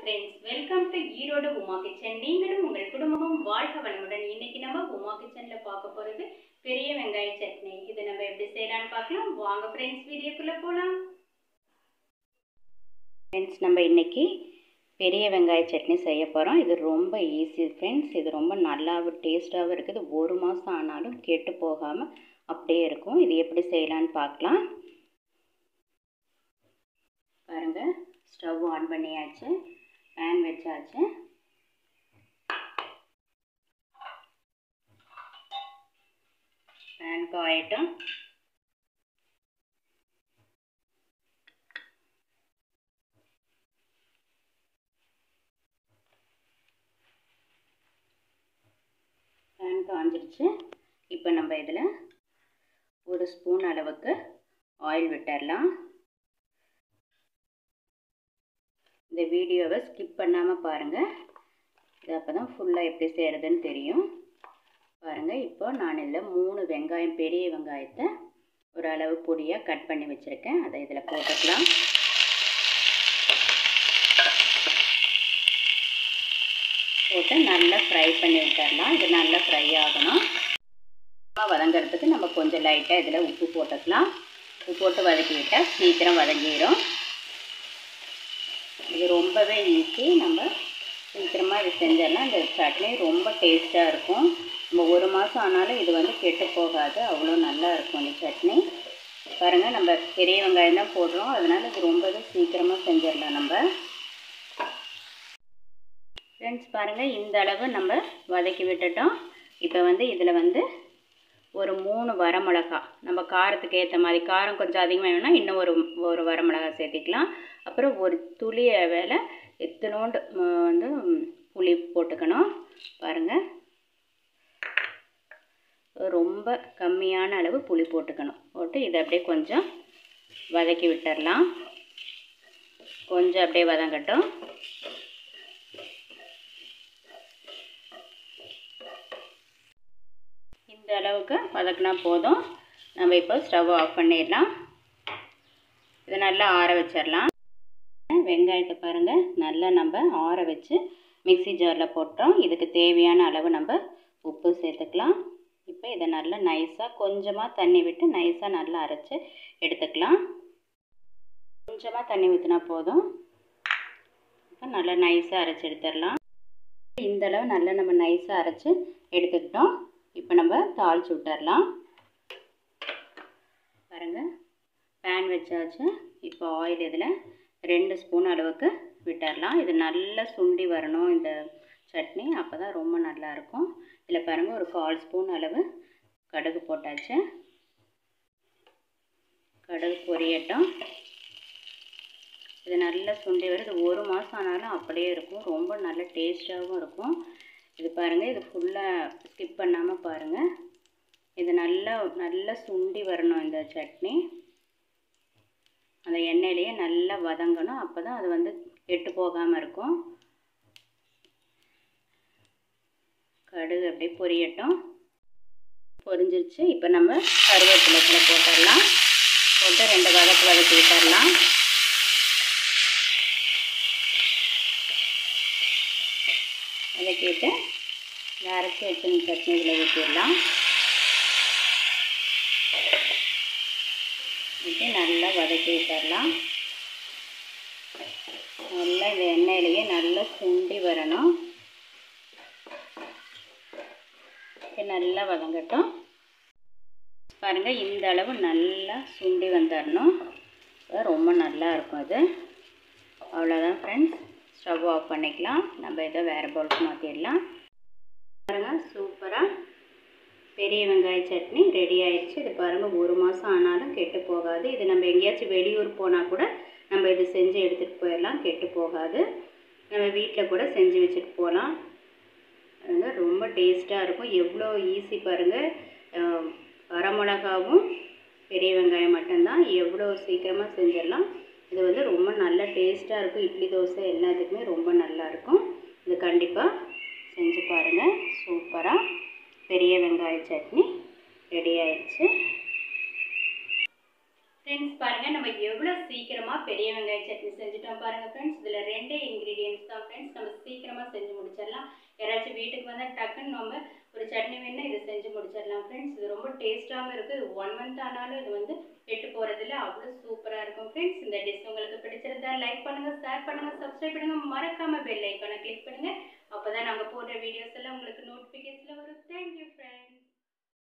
friends welcome to Erode Uma kitchen நீங்களும் உங்கள் குடும்பமும் வாழ்க வளமுடன் இன்னைக்கு நம்ம உமா கிச்சன்ல பார்க்க போறது பெரிய வெங்காய சட்னி இது நம்ம எப்படி செய்யலாம்னு பார்க்கலாம் வாங்க ஃப்ரெண்ட்ஸ் வீடியோக்குள்ள போலாம் ஃப்ரெண்ட்ஸ் நம்ம இன்னைக்கு பெரிய வெங்காய சட்னி செய்ய போகிறோம் இது ரொம்ப ஈஸி ஃப்ரெண்ட்ஸ் இது ரொம்ப நல்லாவும் டேஸ்ட்டாகவும் இருக்குது ஒரு மாதம் ஆனாலும் கெட்டு போகாமல் அப்படியே இருக்கும் இது எப்படி செய்யலான்னு பார்க்கலாம் பாருங்கள் ஸ்டவ் ஆன் பண்ணியாச்சு பேன் வச்சாச்சு பேன் காயட்டும் பேன் காஞ்சிருச்சு இப்போ நம்ம இதில் ஒரு ஸ்பூன் அளவுக்கு ஆயில் விட்டுடலாம் இந்த வீடியோவை ஸ்கிப் பண்ணாமல் பாருங்கள் இது அப்போ தான் ஃபுல்லாக எப்படி செய்கிறதுன்னு தெரியும் பாருங்கள் இப்போ நான் இதில் மூணு வெங்காயம் பெரிய வெங்காயத்தை ஒரு அளவு பொடியாக கட் பண்ணி வச்சுருக்கேன் அதை இதில் போட்டுக்கலாம் போட்டு நல்லா ஃப்ரை பண்ணி விட்டுடலாம் இது நல்லா ஃப்ரை ஆகணும் வதங்கிறதுக்கு நம்ம கொஞ்சம் லைட்டாக இதில் உப்பு போட்டுக்கலாம் உப்பு போட்டு வதக்கி விட்டால் சீக்கிரம் வதங்கிடும் இது ரொம்பவே ஈஸி நம்ம சீக்கிரமாக இது செஞ்சிடலாம் இந்த சட்னி ரொம்ப டேஸ்ட்டாக இருக்கும் நம்ம ஒரு மாதம் ஆனாலும் இது வந்து கெட்டு போகாது அவ்வளோ நல்லா இருக்கும் இந்த சட்னி பாருங்கள் நம்ம பெரிய வெங்காயம் தான் போடுறோம் அதனால் இது ரொம்பவே சீக்கிரமாக செஞ்சிடலாம் நம்ம ஃப்ரெண்ட்ஸ் பாருங்கள் இந்த அளவு நம்ம வதக்கி விட்டுட்டோம் இப்போ வந்து இதில் வந்து ஒரு மூணு வரமிளகா நம்ம காரத்துக்கு ஏற்ற மாதிரி காரம் கொஞ்சம் அதிகமாக வேணும்னா இன்னும் ஒரு ஒரு வரமிளகா சேர்த்திக்கலாம் அப்புறம் ஒரு துளி வேலை எத்தனோண்டு வந்து புளி போட்டுக்கணும் பாருங்கள் ரொம்ப கம்மியான அளவு புளி போட்டுக்கணும் போட்டு இதை அப்படியே கொஞ்சம் வதக்கி விட்டுடலாம் கொஞ்சம் அப்படியே வதங்கட்டும் இந்த அளவுக்கு வதக்கினா போதும் நம்ம இப்போ ஸ்டவ் ஆஃப் பண்ணிடலாம் இதை நல்லா ஆற வச்சிடலாம் வெங்காயத்தை பாருங்கள் நல்லா நம்ம ஆற வச்சு மிக்சி ஜாரில் போட்டோம் இதுக்கு தேவையான அளவு நம்ம உப்பு சேர்த்துக்கலாம் இப்போ இதை நல்லா நைஸாக கொஞ்சமாக தண்ணி விட்டு நைஸாக நல்லா அரைச்சி எடுத்துக்கலாம் கொஞ்சமாக தண்ணி ஊற்றினா போதும் இப்போ நல்லா நைஸாக அரைச்சி எடுத்துடலாம் இந்த அளவு நல்லா நம்ம நைஸாக அரைச்சி எடுத்துக்கிட்டோம் இப்போ நம்ம தாளிச்சு விட்டுறலாம் பாருங்கள் பேன் வச்சாச்சு இப்போ ஆயில் இதில் ரெண்டு ஸ்பூன் அளவுக்கு விட்டுறலாம் இது நல்லா சுண்டி வரணும் இந்த சட்னி அப்போ தான் ரொம்ப நல்லாயிருக்கும் இதில் பாருங்கள் ஒரு கால் ஸ்பூன் அளவு கடுகு போட்டாச்சு கடுகு பொரியட்டும் இது நல்லா சுண்டி வரும் இது ஒரு மாதம் ஆனாலும் அப்படியே இருக்கும் ரொம்ப நல்ல டேஸ்ட்டாகவும் இருக்கும் இது பாருங்கள் இது ஃபுல்லாக ஸ்கிப் பண்ணாமல் பாருங்கள் இது நல்லா நல்லா சுண்டி வரணும் இந்த சட்னி அந்த எண்ணெயிலேயே நல்லா வதங்கணும் அப்போ தான் அது வந்து கெட்டு போகாமல் இருக்கும் கடுகு அப்படியே பொரியட்டும் பொரிஞ்சிருச்சு இப்போ நம்ம கருவேப்பிலைக்கில் போட்டுடலாம் போட்டு ரெண்டு வதக்கு வதக்கி விட்டுடலாம் வதக்கிட்டு அரைச்சி வச்சிருந்த சட்னி இதில் ஊற்றிடலாம் ஊற்றி நல்லா வதக்கி விட்டுடலாம் நல்லா இந்த எண்ணெயிலேயே நல்லா சுண்டி வரணும் நல்லா வதங்கட்டும் பாருங்கள் இந்த அளவு நல்லா சுண்டி வந்துடணும் ரொம்ப நல்லா இருக்கும் அது அவ்வளோதான் ஃப்ரெண்ட்ஸ் ஸ்டவ் ஆஃப் பண்ணிக்கலாம் நம்ம இதை வேறு பவுலுக்கு மாற்றிடலாம் பாருங்கள் சூப்பராக பெரிய வெங்காய சட்னி ரெடி ஆயிடுச்சு இது பாருங்கள் ஒரு மாதம் ஆனாலும் கெட்டு போகாது இது நம்ம எங்கேயாச்சும் வெளியூர் போனால் கூட நம்ம இது செஞ்சு எடுத்துகிட்டு போயிடலாம் கெட்டு போகாது நம்ம வீட்டில் கூட செஞ்சு வச்சுட்டு போகலாம் பாருங்கள் ரொம்ப டேஸ்ட்டாக இருக்கும் எவ்வளோ ஈஸி பாருங்கள் வரமிளகாவும் பெரிய வெங்காயம் மட்டும்தான் எவ்வளோ சீக்கிரமாக செஞ்சிடலாம் இது வந்து ரொம்ப நல்ல டேஸ்ட்டாக இருக்கும் இட்லி தோசை எல்லாத்துக்குமே ரொம்ப நல்லாயிருக்கும் இது கண்டிப்பாக செஞ்சு பாருங்கள் சூப்பராக பெரிய வெங்காய சட்னி ரெடி ஆயிடுச்சு ஃப்ரெண்ட்ஸ் பாருங்கள் நம்ம எவ்வளோ சீக்கிரமாக பெரிய வெங்காய சட்னி செஞ்சுட்டோம் பாருங்கள் ஃப்ரெண்ட்ஸ் இதில் ரெண்டே இன்க்ரீடியன்ஸ் டிஷ் தான் ஃப்ரெண்ட்ஸ் நம்ம சீக்கிரமாக செஞ்சு முடிச்சிடலாம் யாராச்சும் வீட்டுக்கு வந்தால் டக்குன்னு நம்ம ஒரு சட்னி வேணால் இதை செஞ்சு முடிச்சிடலாம் ஃப்ரெண்ட்ஸ் இது ரொம்ப டேஸ்ட்டாகவும் இருக்குது இது ஒன் மந்த் ஆனாலும் இது வந்து கெட்டு போகிறதில்ல அவ்வளோ சூப்பராக இருக்கும் ஃப்ரெண்ட்ஸ் இந்த டிஷ் உங்களுக்கு பிடிச்சிருந்தா லைக் பண்ணுங்கள் ஷேர் பண்ணுங்கள் சப்ஸ்கிரைப் பண்ணுங்கள் மறக்காமல் பெல் ஐக்கானை கிளிக் பண்ணுங்கள் அப்போ தான் நாங்கள் போடுற வீடியோஸ் எல்லாம் உங்களுக்கு நோட்டிஃபிகேஷனில் வரும் தேங்க்யூ ஃப்ரெண்ட்ஸ்